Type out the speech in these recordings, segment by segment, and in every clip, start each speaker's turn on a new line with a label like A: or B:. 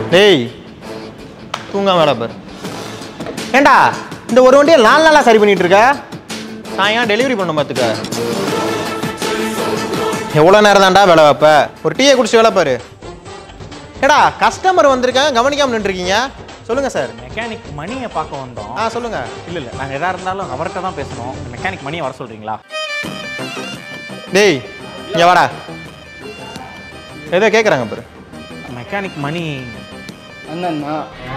A: டேய் தூங்காம வேலை பாரு ஏண்டா இந்த ஒரு வண்டியை நாலு நாளாக சரி பண்ணிட்டு இருக்க நான் ஏன் டெலிவரி பண்ண பார்த்துக்க எவ்வளோ நேரம் தான்டா வேலை வைப்ப ஒரு டீயை குடிச்சு வேலை பாரு ஏடா கஸ்டமர் வந்திருக்கேன் கவனிக்காம நின்றுருக்கீங்க சொல்லுங்கள் சார்
B: மெக்கானிக் மணியை பார்க்க வந்தோம்
A: ஆ சொல்லுங்கள்
B: இல்லை இல்லை நாங்கள் எதாக இருந்தாலும் அவர்கிட்ட தான் பேசணும் மெக்கானிக் மணியை வர சொல்கிறீங்களா
A: டேய் இங்கே வாடா ஏதோ கேட்குறாங்க பாரு
B: மெக்கானிக் மணி
C: அண்ணா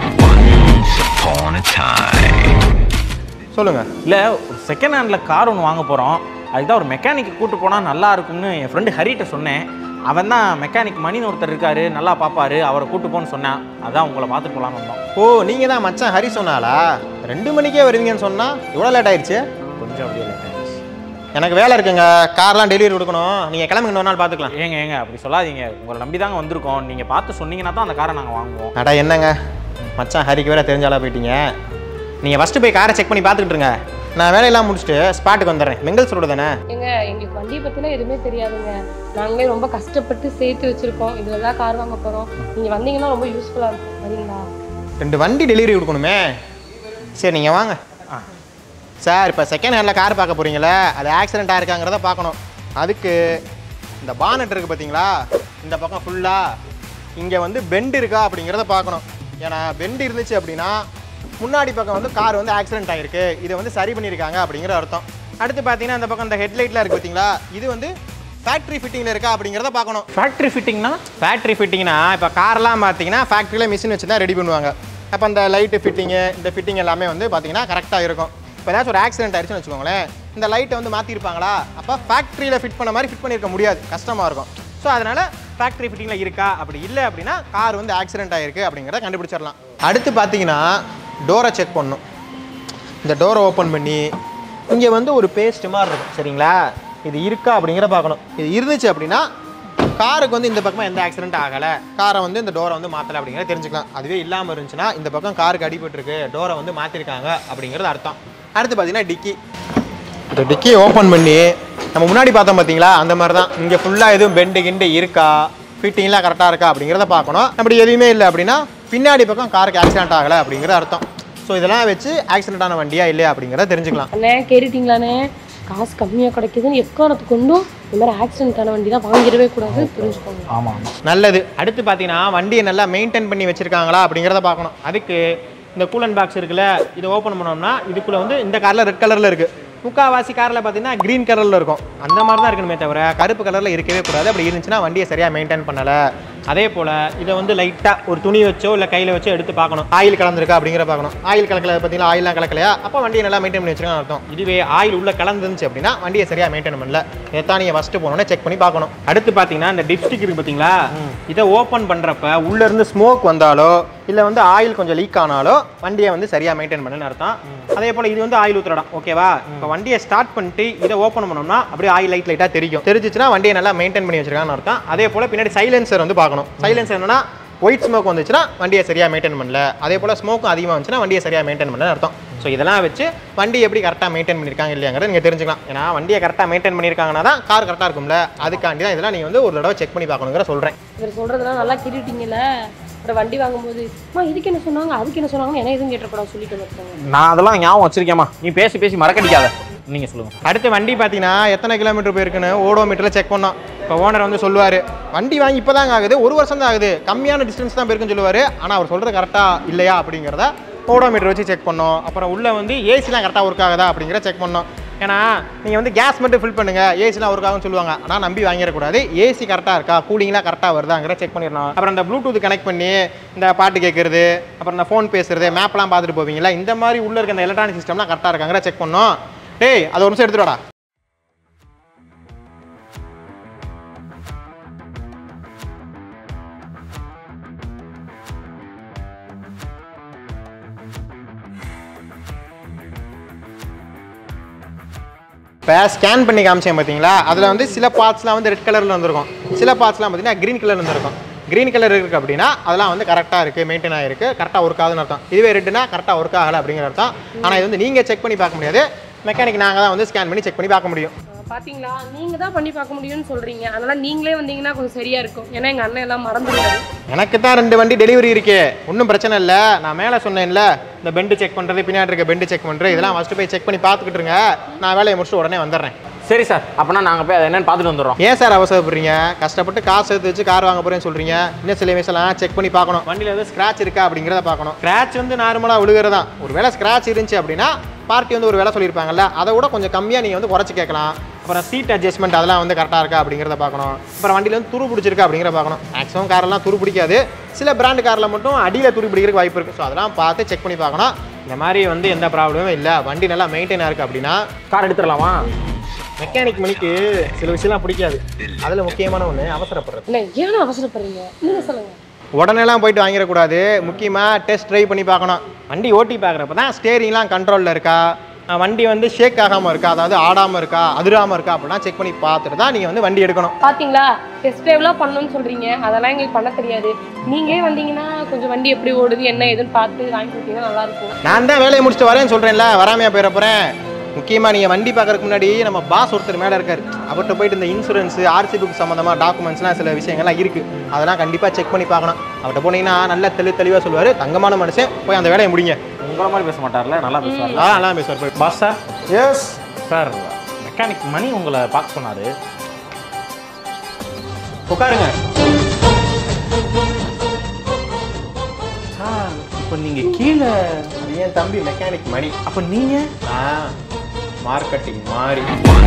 A: சொல்லுங்கள்
B: இல்லை ஒரு செகண்ட் ஹேண்டில் கார் ஒன்று வாங்க போகிறோம் அதுதான் ஒரு மெக்கானிக்கு கூட்டு போனால் நல்லா இருக்கும்னு என் ஃப்ரெண்டு ஹரிட்ட சொன்னேன் அவன் தான் மெக்கானிக் மணின்னு ஒருத்தர் இருக்காரு நல்லா பார்ப்பாரு அவரை கூட்டு போன்னு சொன்னான் அதான் உங்களை பார்த்துட்டு போகலான்னு வந்தோம்
A: ஓ நீங்கள் தான் மச்சான் ஹரி சொன்னாலா ரெண்டு மணிக்கே வருவீங்கன்னு சொன்னால் இவ்வளோ லேட் ஆயிடுச்சு
B: கொஞ்சம் அப்படியே late ஆயிடுச்சு.
A: எனக்கு வேலை இருக்குங்க கார்லாம் டெலிவரி கொடுக்கணும் நீங்கள் கிளம்புங்க இன்னொரு நாள் பார்த்துக்கலாம்
B: ஏங்க ஏங்க அப்படி சொல்லாதீங்க உங்களை நம்பி தாங்க வந்திருக்கோம் நீங்கள் பார்த்து சொன்னீங்கன்னா தான் அந்த காரை நாங்கள் வாங்குவோம்
A: அடா என்னங்க மச்சான் ஹரிக்கு வேற தெரிஞ்சாலா போயிட்டீங்க நீங்கள் ஃபஸ்ட்டு போய் காரை செக் பண்ணி பார்த்துக்கிட்டு இருங்க நான் வேலையெல்லாம் முடிச்சுட்டு ஸ்பாட்டுக்கு வந்துடுறேன் மெங்கல்ஸ் ரோடு தானே
D: ஏங்க எங்களுக்கு வண்டியை பற்றிலாம் எதுவுமே தெரியாதுங்க நாங்களே ரொம்ப கஷ்டப்பட்டு சேர்த்து வச்சிருக்கோம் இதில் தான் கார் வாங்க போகிறோம் நீங்கள் வந்தீங்கன்னா ரொம்ப யூஸ்ஃபுல்லாக இருக்கும் வரீங்களா
A: ரெண்டு வண்டி டெலிவரி கொடுக்கணுமே சரி நீங்கள் வாங்க சார் இப்போ செகண்ட் ஹேண்டில் கார் பார்க்க போகிறீங்களே அது ஆக்சிடென்ட் ஆயிருக்காங்கிறத பார்க்கணும் அதுக்கு இந்த பானட் இருக்குது பார்த்தீங்களா இந்த பக்கம் ஃபுல்லாக இங்கே வந்து பெண்ட் இருக்கா அப்படிங்கிறத பார்க்கணும் ஏன்னா பெண்ட் இருந்துச்சு அப்படின்னா முன்னாடி பக்கம் வந்து கார் வந்து ஆக்சிடென்ட் ஆகிருக்கு இதை வந்து சரி பண்ணியிருக்காங்க அப்படிங்கிற அர்த்தம் அடுத்து பார்த்தீங்கன்னா இந்த பக்கம் இந்த ஹெட்லைட்லாம் இருக்குது பார்த்தீங்களா இது வந்து ஃபேக்ட்ரி ஃபிட்டிங்கில் இருக்கா அப்படிங்கிறத பார்க்கணும்
B: ஃபேக்ட்ரி ஃபிட்டிங்னா
A: ஃபேக்ட்ரி ஃபிட்டிங்னா இப்போ கார்லாம் பார்த்தீங்கன்னா ஃபேக்ட்ரியில் மிஷின் வச்சு தான் ரெடி பண்ணுவாங்க அப்போ அந்த லைட்டு ஃபிட்டிங்கு இந்த ஃபிட்டிங் எல்லாமே வந்து பார்த்தீங்கன்னா கரெக்டாக இருக்கும் இப்போ ஏதாச்சும் ஒரு ஆக்சிடென்ட் ஆயிடுச்சுன்னு வச்சுக்கோங்களேன் இந்த லைட்டை வந்து மாற்றிருப்பாங்களா அப்போ ஃபேக்ட்ரியில் ஃபிட் பண்ண மாதிரி ஃபிட் பண்ணியிருக்க முடியாது கஷ்டமாக இருக்கும் ஸோ அதனால் ஃபேக்ட்ரி ஃபிட்டிங்கில் இருக்கா அப்படி இல்லை அப்படின்னா கார் வந்து ஆக்சிடென்ட் ஆயிருக்கு அப்படிங்கிறத கண்டுபிடிச்சிடலாம் அடுத்து பார்த்தீங்கன்னா டோரை செக் பண்ணணும் இந்த டோரை ஓப்பன் பண்ணி இங்கே வந்து ஒரு பேஸ்ட் மாதிரி இருக்கும் சரிங்களா இது இருக்கா அப்படிங்கிற பார்க்கணும் இது இருந்துச்சு அப்படின்னா காருக்கு வந்து இந்த பக்கமாக எந்த ஆக்சிடென்ட் ஆகலை காரை வந்து இந்த டோரை வந்து மாற்றலை அப்படிங்கிறத தெரிஞ்சுக்கலாம் அதுவே இல்லாமல் இருந்துச்சுன்னா இந்த பக்கம் காருக்கு அடிபட்டிருக்கு டோரை வந்து மாற்றிருக்காங்க அப்படிங்கிறது அர்த்தம் அடுத்து பார்த்தீங்கன்னா டிக்கி இந்த டிக்கியை ஓப்பன் பண்ணி நம்ம முன்னாடி பார்த்தோம் பார்த்தீங்களா அந்த மாதிரி தான் இங்கே ஃபுல்லாக எதுவும் பெண்டு கிண்டு இருக்கா ஃபிட்டிங்லாம் கரெக்டாக இருக்கா அப்படிங்கிறத பார்க்கணும் அப்படி எதுவுமே இல்லை அப்படின்னா பின்னாடி பக்கம் காருக்கு ஆக்சிடென்ட் ஆகலை அப்படிங்கிறது அர்த்தம் ஸோ இதெல்லாம் வச்சு ஆக்சிடென்ட் ஆன வண்டியா இல்லையா அப்படிங்கிறத தெரிஞ்சுக்கலாம்
D: அண்ணே கேட்டுட்டீங்களாண்ணே காசு கம்மியாக கிடைக்குதுன்னு எக்காரணத்தை கொண்டும் இந்த மாதிரி ஆக்சிடென்ட் ஆன வண்டி தான் வாங்கிடவே கூடாது தெரிஞ்சுக்கோங்க
B: ஆமாம் ஆமாம்
A: நல்லது அடுத்து பார்த்தீங்கன்னா வண்டியை நல்லா மெயின்டைன் பண்ணி வச்சிருக்காங்களா அப்படிங்கிறத பார்க்கணும் அதுக்கு இந்த கூலன் பாக்ஸ் இருக்குல்ல இதை ஓப்பன் பண்ணோம்னா இதுக்குள்ளே வந்து இந்த காரில் ரெட் கலரில் இருக்குது முக்காவாசி காரில் பார்த்தீங்கன்னா க்ரீன் கலரில் இருக்கும் அந்த மாதிரி தான் இருக்கணுமே தவிர கருப்பு கலரில் இருக்கவே கூடாது அப்படி இருந்துச்சுன்னா வண்டியை சரியாக மெயின்டைன் பண்ணலை அதே போல் இதை வந்து லைட்டாக ஒரு துணி வச்சோ இல்லை கையில் வச்சோ எடுத்து பார்க்கணும் ஆயில் கலந்துருக்கா அப்படிங்கிற பார்க்கணும் ஆயில் கலக்கல பார்த்தீங்களா ஆயிலாம் கலக்கலையா அப்போ வண்டியை நல்லா மெயின்டைன் பண்ணி வச்சிருக்கான்னு அர்த்தம் இதுவே ஆயில் உள்ள கலந்துருந்துச்சு அப்படின்னா வண்டியை சரியாக மெயின்டைன் பண்ணல இதைத்தான் நீங்கள் ஃபஸ்ட்டு போனோன்னே செக் பண்ணி பார்க்கணும் அடுத்து பார்த்தீங்கன்னா இந்த டிப்ஸ்டிக் இருக்கு பார்த்தீங்களா இதை ஓப்பன் பண்ணுறப்ப உள்ளேருந்து ஸ்மோக் வந்தாலோ இல்லை வந்து ஆயில் கொஞ்சம் லீக் ஆனாலோ வண்டியை வந்து சரியாக மெயின்டைன் பண்ணணும்னு அர்த்தம் அதே போல் இது வந்து ஆயில் ஊற்றுற இடம் ஓகேவா இப்போ வண்டியை ஸ்டார்ட் பண்ணிட்டு இதை ஓப்பன் பண்ணோம்னா அப்படியே ஆயில் லைட் லைட்டாக தெரியும் தெரிஞ்சிச்சுன்னா வண்டியை நல்லா மெயின்டைன் பண்ணி வச்சிருக்கான்னு அர்த்தம் அதே போல் பின்னாடி சைலன்சர் வந்து பார்க்கணும் சைலன்சர் என்னன்னா ஒயிட் ஸ்மோக் வந்துச்சுன்னா வண்டியை சரியாக மெயின்டைன் பண்ணல அதே போல் ஸ்மோக்கும் அதிகமாக வந்துச்சுன்னா வண்டியை சரியாக மெயின்டைன் பண்ணல அர்த்தம் ஸோ இதெல்லாம் வச்சு வண்டி எப்படி கரெக்டாக மெயின்டைன் பண்ணியிருக்காங்க இல்லையாங்கிறத நீங்கள் தெரிஞ்சுக்கலாம் ஏன்னா வண்டியை கரெக்டாக மெயின்டைன் பண்ணியிருக்காங்கன்னா தான் கார் கரெக்டாக இருக்கும்ல அதுக்காண்டி தான் இதெல்லாம் நீங்கள் வந்து ஒரு தடவை செக் பண்ணி பார்க்கணுங்கிற சொல்கிறேன்
D: இவர் சொல்கிறதெல்லாம் நல்லா கேட்டுட்டீங்கல்ல அப்புறம் வண்டி வாங்கும்போது அம்மா இதுக்கு என்ன சொன்னாங்க அதுக்கு என்ன சொன்னாங்கன்னு என்ன எதுவும் கேட்டக்கூடாது சொல்லிட்டு வந்துருக்காங்க
B: நான் அதெல்லாம் ஞாபகம் வச்சிருக்கேம்மா நீ பேசி பேசி மறக்கடிக்காத நீங்கள் சொல்லுங்கள்
A: அடுத்து வண்டி பார்த்தீங்கன்னா எத்தனை கிலோமீட்டர் போயிருக்குன்னு ஓடோமீட்டரில் செக் பண்ணோம் இப்போ ஓனர் வந்து சொல்லுவார் வண்டி வாங்கி இப்போ தாங்க ஆகுது ஒரு வருஷம் தான் ஆகுது கம்மியான டிஸ்டன்ஸ் தான் போயிருக்குன்னு சொல்லுவார் ஆனால் அவர் சொல்கிறது கரெக்டாக இல்லையா அப்படிங்கிறத ஓடோமீட்டர் வச்சு செக் பண்ணோம் அப்புறம் உள்ளே வந்து ஏசிலாம் கரெக்டாக ஒர்க் ஆகுதா அப்படிங்கிற செக் பண்ணோம் ஏன்னா நீங்கள் வந்து கேஸ் மட்டும் ஃபில் பண்ணுங்கள் ஏசிலாம் ஒர்க் ஆகும்னு சொல்லுவாங்க ஆனால் நம்பி வாங்கிடக்கூடாது ஏசி கரெக்டாக இருக்கா கூலிங்லாம் கரெக்டாக வருதாங்கிற செக் பண்ணிடணும் அப்புறம் இந்த ப்ளூடூத் கனெக்ட் பண்ணி இந்த பாட்டு கேட்குறது அப்புறம் இந்த ஃபோன் பேசுறது மேப்லாம் பார்த்துட்டு போவீங்களா இந்த மாதிரி உள்ள இருக்க இந்த எலக்ட்ரானிக் சிஸ்டம்லாம் கரெக்டாக இருக்காங்கிற செக் பண்ணோம் டேய் அது ஒரு நிமிஷம் எடுத்துட்டு வாடா இப்போ ஸ்கேன் பண்ணி காமிச்சேன் பார்த்தீங்களா அதில் வந்து சில பார்ட்ஸ்லாம் வந்து ரெட் கலரில் வந்திருக்கும் சில பார்ட்ஸ்லாம் பார்த்தீங்கன்னா க்ரீன் கலர் வந்திருக்கும் க்ரீன் கலர் இருக்குது அப்படின்னா அதெல்லாம் வந்து கரெக்டாக இருக்குது மெயின்டைன் ஆகிருக்கு கரெக்டாக ஒர்க் ஆகுதுன்னு அர்த்தம் இதுவே ரெட்டுனா கரெக்டாக ஒர்க் ஆகலை அப்படிங்கிற அர்த்தம் ஆனால் இது வந்து நீங்கள் செக் பண்ணி பார்க்க முடியாது மெக்கானிக் நாங்கள் தான் வந்து ஸ்கேன் பண்ணி செக் பண்ணி பார்க்க முடியும்
D: பாத்தீங்களா நீங்க தான் பண்ணி பார்க்க முடியும்னு சொல்றீங்க அதனால நீங்களே வந்தீங்கன்னா கொஞ்சம் சரியா இருக்கும் ஏன்னா எங்க அண்ணன் எல்லாம் மறந்துடுவாரு
A: எனக்கு தான் ரெண்டு வண்டி டெலிவரி இருக்கு ஒன்றும் பிரச்சனை இல்லை நான் மேலே சொன்னேன்ல இந்த பெண்டு செக் பண்ணுறது பின்னாடி இருக்க பெண்டு செக் பண்ணுறது இதெல்லாம் ஃபஸ்ட்டு போய் செக் பண்ணி பார்த்துக்கிட்டு இருங்க நான் வேலையை முடிச்சுட்டு உடனே வந்துடுறேன்
B: சரி சார் அப்போனா நாங்கள் போய் அதை என்னன்னு பார்த்துட்டு வந்துடுறோம்
A: ஏன் சார் அவசரப்படுறீங்க கஷ்டப்பட்டு காசு சேர்த்து வச்சு கார் வாங்க போறேன்னு சொல்றீங்க இன்னும் சில விஷயம்லாம் செக் பண்ணி பார்க்கணும் வண்டியில் எதுவும் ஸ்க்ராட்ச் இருக்கா அப்படிங்கிறத பார்க்கணும் ஸ்க்ராட்ச் வந்து நார்மலாக விழுகிறதா ஒரு வேளை ஸ்க்ராட்ச் இருந்துச்சு அப்படின்னா பார்ட்டி வந்து ஒரு வேலை சொல்லியிருப்பாங்கல்ல அதை விட கொஞ்சம் கம்மியாக நீங்கள் வந்து குறைச்சி கேட்கலாம் அப்புறம் சீட் அட்ஜஸ்ட்மெண்ட் அதெல்லாம் வந்து கரெக்டாக இருக்கா அப்படிங்கிறத பார்க்கணும் அப்புறம் வண்டியில் வந்து துரு பிடிச்சிருக்கா அப்படிங்கிறத பார்க்கணும் மேக்ஸிமம் காரெல்லாம் துரு பிடிக்காது சில பிராண்ட் காரில் மட்டும் அடியில் துரு பிடிக்கிறதுக்கு வாய்ப்பு இருக்குது ஸோ அதெல்லாம் பார்த்து செக் பண்ணி பார்க்கணும் இந்த மாதிரி வந்து எந்த ப்ராப்ளமும் இல்லை வண்டி நல்லா மெயின்டைனாக இருக்குது அப்படின்னா
B: கார் எடுத்துடலாமா
A: மெக்கானிக் மணிக்கு சில விஷயம்லாம் பிடிக்காது அதில் முக்கியமான ஒன்று அவசரப்படுறது
D: என்ன ஏன் அவசரப்படுறீங்க நீங்க சொல்லுங்க
A: உடனேலாம் போயிட்டு வாங்கிடக்கூடாது முக்கியமாக டெஸ்ட் ட்ரைவ் பண்ணி பார்க்கணும் வண்டி ஓட்டி பார்க்குறப்ப தான் ஸ்டேரிங்லாம் கண்ட்ரோலில் இருக்கா அஹ் வண்டி வந்து ஷேக் ஆகாமல் இருக்கா அதாவது ஆடாமல் இருக்கா அதிராமல் இருக்கா அப்படிலாம் செக் பண்ணி பார்த்துட்டு தான் நீங்கள் வந்து வண்டி எடுக்கணும்
D: பாத்தீங்களா டெஸ்ட் டிரைவ்லாம் பண்ணணும்னு சொல்றீங்க அதெல்லாம் எங்களுக்கு பண்ண தெரியாது நீங்களே வந்தீங்கன்னா கொஞ்சம் வண்டி எப்படி ஓடுது என்ன ஏதுன்னு பார்த்து வாங்கி கொடுத்தீங்கன்னா நல்லா இருக்கும்
A: நான் தான் வேலையை முடிச்சுட்டு வரேன்னு சொல்கிறேன்ல வராமையா போயிட போகிறேன் முக்கியமாக நீங்கள் வண்டி பார்க்கறதுக்கு முன்னாடி நம்ம பாஸ் ஒருத்தர் மேலே இருக்கார் அவர்கிட்ட போயிட்டு இந்த இன்சூரன்ஸ் ஆர்சி புக் சம்மந்தமாக டாக்குமெண்ட்ஸ்லாம் சில விஷயங்கள்லாம் இருக்குது அதெல்லாம் கண்டிப்பாக செக் பண்ணி பார்க்கணும் அவர்கிட்ட போனீங்கன்னா நல்லா தெளி தெளிவாக சொல்லுவார் தங்கமான மனுஷன் போய் அந்த வேலையை முடிங்க
B: உங்களை மாதிரி பேச மாட்டார்ல நல்லா பேசுவார்
A: ஆ நல்லா பேசுவார் போய்
B: boss sir
A: yes
B: sir mechanic Mani உங்களை பார்க்க சொன்னார்
A: உட்காருங்க
B: சார் இப்போ நீங்கள் கீழே
A: என் தம்பி மெக்கானிக் மணி
B: அப்போ நீங்கள்
A: நான் மார்க்கெட்டிங் மாறி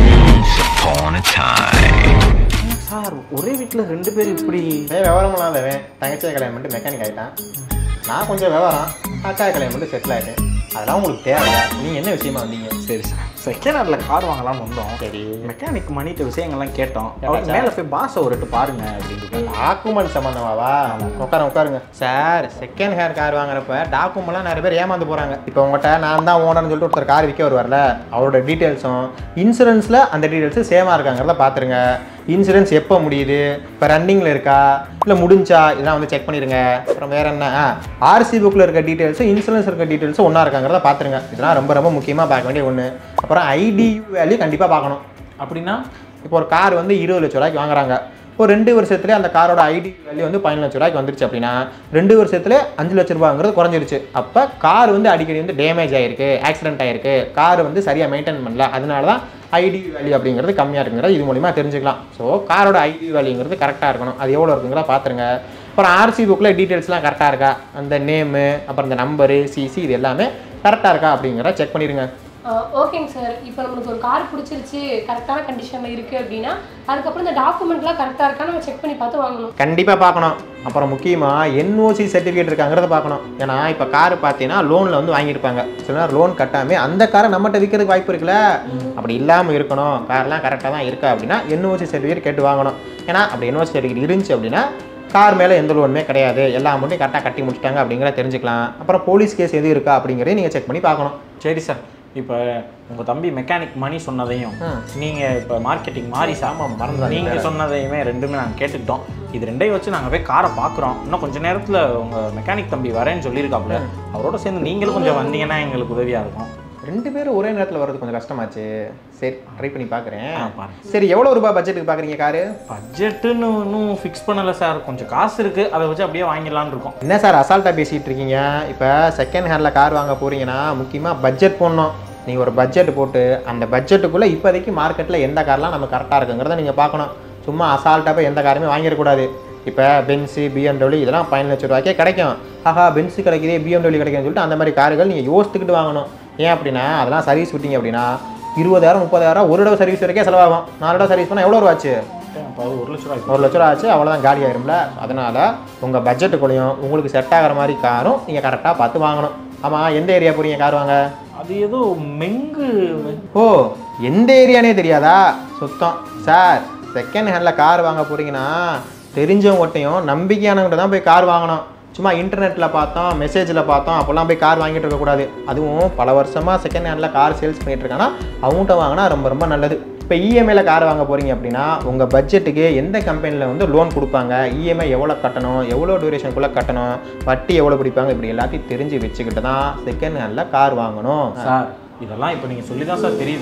B: சார் ஒரே வீட்டில் ரெண்டு பேர் இப்படி
A: ஏன் விவரம் இல்லாதவன் தங்கச்சியை கல்யாணம் பண்ணிட்டு மெக்கானிக் ஆகிட்டான் நான் கொஞ்சம் விவரம் அக்கா கல்யாணம் பண்ணிட்டு செட்டில் ஆகிட்டேன் அதெல்லாம் உங்களுக்கு தேவையா நீங்கள் என்ன விஷயமா வந்தீங்க
B: சரி சார் செகண்ட் ஹேண்டில் கார் வாங்கலாம்னு வந்தோம்
A: சரி
B: மெக்கானிக் மணிட்ட விஷயங்கள்லாம் கேட்டோம்
A: கேட்டாச்சா?
B: அவர் மேலே போய் பாஸை ஒரு எட்டு பாருங்க அப்படின்னு
A: டாக்குமெண்ட் சம்மந்தமாவா உட்காருங்க உட்காருங்க சார் செகண்ட் ஹேர் கார் வாங்குறப்ப டாக்குமெண்ட்லாம் நிறைய பேர் ஏமாந்து போகிறாங்க இப்போ உங்கள்கிட்ட நான் தான் ஓனர்னு சொல்லிட்டு ஒருத்தர் கார் விற்க வருவார்ல அவரோட டீட்டெயில்ஸும் இன்சூரன்ஸில் அந்த டீட்டெயில்ஸு சேமாக இருக்காங்கிறத பார்த்துருங்க இன்சூரன்ஸ் எப்போ முடியுது இப்போ ரன்னிங்கில் இருக்கா இல்லை முடிஞ்சா இதெல்லாம் வந்து செக் பண்ணிடுங்க அப்புறம் வேற என்ன ஆர்சி புக்கில் இருக்க டீட்டெயில்ஸும் இன்சூரன்ஸ் இருக்க டீட்டெயில்ஸும் ஒன்றா இருக்காங்கிறத பார்த்துருங்க இதெல்லாம் ரொம்ப ரொம்ப முக்கியமாக பார்க்க வேண்டிய ஒன்று அப்புறம் ஐடி வேல்யூ கண்டிப்பாக பார்க்கணும்
B: அப்படின்னா
A: இப்போ ஒரு கார் வந்து இருபது லட்ச ரூபாய்க்கு வாங்குறாங்க ஒரு ரெண்டு வருஷத்துல அந்த காரோட ஐடி வேல்யூ வந்து பதினஞ்சு லட்ச ரூபாய்க்கு வந்துருச்சு அப்படின்னா ரெண்டு வருஷத்துல அஞ்சு லட்ச ரூபாங்கிறது குறைஞ்சிருச்சு அப்போ கார் வந்து அடிக்கடி வந்து டேமேஜ் ஆயிருக்கு ஆக்சிடென்ட் ஆயிருக்கு கார் வந்து சரியாக மெயின்டைன் பண்ணல அதனால தான் ஐடி வேல்யூ அப்படிங்கிறது கம்மியாக இருக்குங்கிறது இது மூலிமா தெரிஞ்சுக்கலாம் ஸோ காரோட ஐடி வேல்யூங்கிறது கரெக்டாக இருக்கணும் அது எவ்வளோ இருக்குங்கிறத பார்த்துருங்க அப்புறம் ஆர்சி புக்கில் டீட்டெயில்ஸ்லாம் கரெக்டாக இருக்கா அந்த நேமு அப்புறம் இந்த நம்பரு சிசி இது எல்லாமே கரெக்டாக இருக்கா அப்படிங்கிறத செக் பண்ணிடுங்க
D: ஓகேங்க சார் இப்போ நம்மளுக்கு ஒரு கார் பிடிச்சிருச்சு கரெக்டான கண்டிஷனில் இருக்குது அப்படின்னா அதுக்கப்புறம் இந்த டாக்குமெண்ட்லாம் கரெக்டாக இருக்கா நம்ம செக் பண்ணி பார்த்து வாங்கணும்
A: கண்டிப்பாக பார்க்கணும் அப்புறம் முக்கியமாக என்ஓசி சர்டிஃபிகேட் இருக்காங்கிறத பார்க்கணும் ஏன்னா இப்போ கார் பார்த்தீங்கன்னா லோனில் வந்து வாங்கியிருப்பாங்க சில நேரம் லோன் கட்டாமல் அந்த காரை நம்மகிட்ட விற்கிறதுக்கு வாய்ப்பு இருக்குல்ல அப்படி இல்லாமல் இருக்கணும் கார்லாம் கரெக்டாக தான் இருக்கா அப்படின்னா என்ஓசி சர்டிஃபிகேட் கேட்டு வாங்கணும் ஏன்னா அப்படி என்ஓசி சர்டிஃபிகேட் இருந்துச்சு அப்படின்னா கார் மேலே எந்த லோனுமே கிடையாது எல்லா அமௌண்ட்டையும் கரெக்டாக கட்டி முடிச்சிட்டாங்க அப்படிங்கிறத தெரிஞ்சுக்கலாம் அப்புறம் போலீஸ் கேஸ் எது இருக்கா அப்படிங்கிறதையும் நீங்கள் செக் பண்ணி பார்க்கணும்
B: சரி சார் இப்போ உங்கள் தம்பி மெக்கானிக் மணி சொன்னதையும்
A: ம்.
B: நீங்கள் இப்போ மார்க்கெட்டிங் மாறி
A: ஆமாம் மறந்து
B: நீங்கள் சொன்னதையுமே ரெண்டுமே நாங்கள் கேட்டுக்கிட்டோம் இது ரெண்டையும் வச்சு நாங்கள் போய் காரை பார்க்குறோம் இன்னும் கொஞ்ச நேரத்தில் உங்கள் மெக்கானிக் தம்பி வரேன்னு சொல்லியிருக்காப்புல அவரோட சேர்ந்து நீங்களும் கொஞ்சம் வந்தீங்கன்னா எங்களுக்கு உதவியாக இருக்கும்
A: ரெண்டு பேரும் ஒரே நேரத்தில் வர்றது கொஞ்சம் கஷ்டமாச்சு சரி ட்ரை பண்ணி பார்க்குறேன்
B: ஆ பாருங்க
A: சரி எவ்வளோ ரூபாய் பட்ஜெட்டுக்கு பார்க்குறீங்க காரு
B: பட்ஜெட்டுன்னு இன்னும் ஃபிக்ஸ் பண்ணலை சார் கொஞ்சம் காசு இருக்குது அதை வச்சு அப்படியே வாங்கிடலான்னு இருக்கோம்
A: என்ன சார் அசால்ட்டாக பேசிகிட்டு இருக்கீங்க இப்போ செகண்ட் ஹேண்டில் கார் வாங்க போறீங்கன்னா முக்கியமாக பட்ஜெட் போடணும் நீங்கள் ஒரு பட்ஜெட் போட்டு அந்த பட்ஜெட்டுக்குள்ளே இப்போதைக்கு மார்க்கெட்டில் எந்த கார்லாம் நம்ம கரெக்டாக இருக்குங்கிறத நீங்கள் பார்க்கணும் சும்மா அசால்ட்டாக போய் எந்த காருமே வாங்கிடக்கூடாது இப்போ பென்ஸு பிஎம்டபிள்யூ இதெல்லாம் பதினஞ்சு லட்ச ரூபாய்க்கே கிடைக்கும் ஆஹா பென்ஸு கிடைக்குதே பிஎம்டபிள்யூ கிடைக்குதுன்னு சொல்லிட்டு அந்த மாதிரி கார்கள் நீங்கள் யோசித்துக்கிட்டு வாங்கணும் ஏன் அப்படின்னா அதெல்லாம் சர்வீஸ் விட்டீங்க அப்படின்னா இருபதாயிரம் முப்பதாயிரம் ஒரு தடவை சர்வீஸ் வரைக்கே செலவாகும் நாலு தடவை சர்வீஸ் பண்ணால் எவ்வளோ ரூபா ஆச்சு
B: அப்போ அது ஒரு லட்ச ரூபாய்
A: ஒரு லட்ச ரூபா ஆச்சு அவ்வளோதான் காலி ஆயிரும்ல அதனால் உங்கள் பட்ஜெட்டுக்குள்ளேயும் உங்களுக்கு செட் ஆகிற மாதிரி காரும் நீங்கள் கரெக்டாக பார்த்து வாங்கணும் ஆமாம் எந்த ஏரியா போறீங்க கார் வாங்க
B: அது ஏதோ மெங்கு
A: ஓ எந்த ஏரியானே தெரியாதா சுத்தம் சார் செகண்ட் ஹேண்டில் கார் வாங்க போறீங்கன்னா தெரிஞ்சவங்ககிட்டையும் நம்பிக்கையானவங்கள்ட்ட தான் போய் கார் வாங்கணும் சும்மா இன்டர்நெட்டில் பார்த்தோம் மெசேஜில் பார்த்தோம் அப்போல்லாம் போய் கார் வாங்கிட்டு இருக்கக்கூடாது அதுவும் பல வருஷமாக செகண்ட் ஹேண்டில் கார் சேல்ஸ் பண்ணிட்டு இருக்காங்கன்னா அவங்ககிட்ட வாங்கினா ரொம்ப ரொம்ப நல்லது இப்போ இஎம்ஐல கார் வாங்க போறீங்க அப்படின்னா உங்கள் பட்ஜெட்டுக்கு எந்த கம்பெனியில் வந்து லோன் கொடுப்பாங்க இஎம்ஐ எவ்வளோ கட்டணும் எவ்வளோ டியூரேஷனுக்குள்ளே கட்டணும் வட்டி எவ்வளோ பிடிப்பாங்க இப்படி எல்லாத்தையும் தெரிஞ்சு வச்சுக்கிட்டு தான் செகண்ட் ஹேண்டில் கார் வாங்கணும்
B: சார் இதெல்லாம் இப்போ நீங்கள் சொல்லி தான் சார் தெரியுது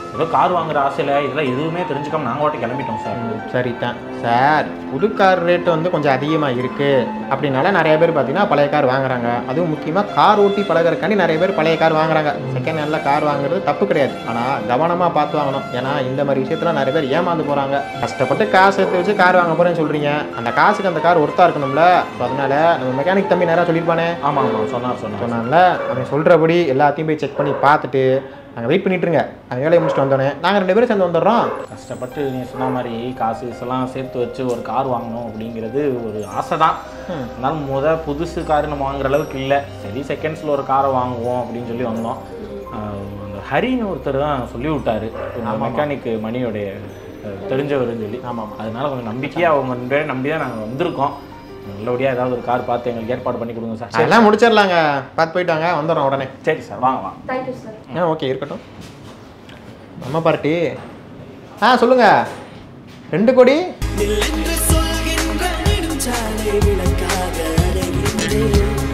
B: ஏதோ கார் வாங்குற ஆசையில் இதெல்லாம் எதுவுமே தெரிஞ்சுக்காம நாங்கள் வாட்டி கிளம்பிட்டோம் சார்
A: சரி தான் சார் புது கார் ரேட்டு வந்து கொஞ்சம் அதிகமாக இருக்குது அப்படின்னால நிறைய பேர் பார்த்தீங்கன்னா பழைய கார் வாங்குறாங்க அதுவும் முக்கியமாக கார் ஓட்டி பழகிறக்காண்டி நிறைய பேர் பழைய கார் வாங்குறாங்க செகண்ட் ஹேண்டில் கார் வாங்குறது தப்பு கிடையாது ஆனால் கவனமாக பார்த்து வாங்கணும் ஏன்னா இந்த மாதிரி விஷயத்துல நிறைய பேர் ஏமாந்து போகிறாங்க கஷ்டப்பட்டு காசு எடுத்து வச்சு கார் வாங்க போகிறேன்னு சொல்கிறீங்க அந்த காசுக்கு அந்த கார் ஒர்த்தாக இருக்கணும்ல So அதனால நம்ம மெக்கானிக் தம்பி நேராக சொல்லியிருப்பானே
B: ஆமாம் ஆமாம் சொன்னார் சொன்னார்
A: சொன்னான்ல அவன் சொல்கிறபடி எல்லாத்தையும் போய் செக் பண்ணி பார்த்துட்டு நாங்கள் வெயிட் பண்ணிட்டுருங்க அந்த வேலையை முடிச்சுட்டு வந்தோடனே நாங்கள் ரெண்டு பேரும் சேர்ந்து வந்துடுறோம்
B: கஷ்டப்பட்டு நீ சொன்ன மாதிரி காசு இதெல்லாம் சேர்த்து வச்சு ஒரு கார் வாங்கணும் அப்படிங்கிறது ஒரு ஆசை தான் இருந்தாலும் முத புதுசு கார் நம்ம வாங்குற அளவுக்கு இல்லை சரி செகண்ட்ஸில் ஒரு காரை வாங்குவோம் அப்படின்னு சொல்லி வந்தோம் ஆஹ் அந்த ஹரின்னு ஒருத்தர் தான் சொல்லி விட்டாரு மெக்கானிக் மணியோடைய அஹ், தெரிஞ்சவருன்னு சொல்லி
A: ஆமாம்
B: அதனால கொஞ்சம் நம்பிக்கையாக அவங்க ரெண்டு பேரும் நம்பி தான் நாங்கள் வந்திருக்கோம் நல்லபடியாக ஏதாவது ஒரு கார் பார்த்து எங்களுக்கு ஏற்பாடு பண்ணி கொடுங்க சார் சரி
A: அதெல்லாம் முடிச்சிடலாங்க பார்த்து போயிட்டாங்க வந்துடுறோம் உடனே
B: சரி சார் வாங்க வாங்க
D: தேங்க்யூ சார்
A: ஆ ஓகே இருக்கட்டும் நம்ம பார்ட்டி ஆ சொல்லுங்க ரெண்டு கோடி
E: நில்லென்று